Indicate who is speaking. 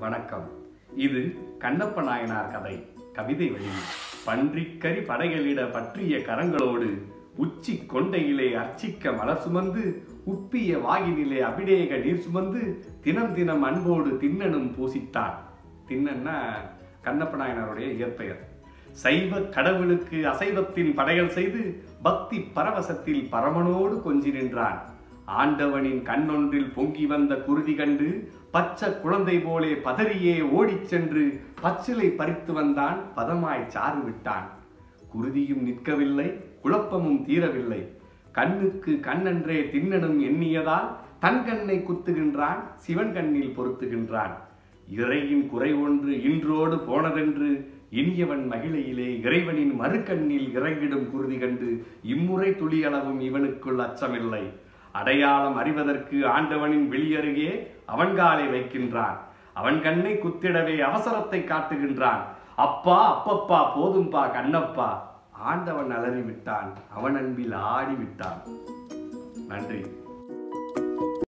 Speaker 1: வணக்கம் இது கண்ணப்ப நாயனார் கதை கவிதை வழி பன்றிக்கறி படைகளிட பற்றிய கரங்களோடு உச்சி கொண்டையிலே அர்ச்சிக்க மலர் சுமந்து உப்பிய வாகினிலே அபிடேக நீர் சுமந்து தினம் தினம் அன்போடு திண்ணனும் பூசித்தான் திண்ணன்னா கண்ணப்ப நாயனாருடைய இயற்பெயர் சைவ கடவுளுக்கு அசைவத்தின் படைகள் செய்து பக்தி பரவசத்தில் பரமனோடு கொஞ்சி நின்றான் ஆண்டவனின் கண்ணொன்றில் பொங்கி வந்த குருதி கண்டு பச்சை குழந்தை போலே பதறியே ஓடிச் சென்று பச்சிலை பறித்து வந்தான் பதமாய் சாறு விட்டான் குருதியும் நிற்கவில்லை குழப்பமும் தீரவில்லை கண்ணுக்கு கண்ணன்றே திண்ணனும் எண்ணியதால் தன் கண்ணை குத்துகின்றான் சிவன் கண்ணில் பொருத்துகின்றான் இறையின் குறை ஒன்று இன்றோடு போனதென்று இனியவன் மகிழையிலே இறைவனின் மறுக்கண்ணில் இறங்கிடும் குருதி கண்டு இம்முறை துளியளவும் இவனுக்குள் அச்சமில்லை அடையாளம் அறிவதற்கு ஆண்டவனின் வெளியருகே அவன் காலை வைக்கின்றான் அவன் கண்ணை குத்திடவே அவசரத்தை காட்டுகின்றான் அப்பா அப்பப்பா போதும்பா கண்ணப்பா ஆண்டவன் அலறி விட்டான் அவன் அன்பில் ஆடி விட்டான் நன்றி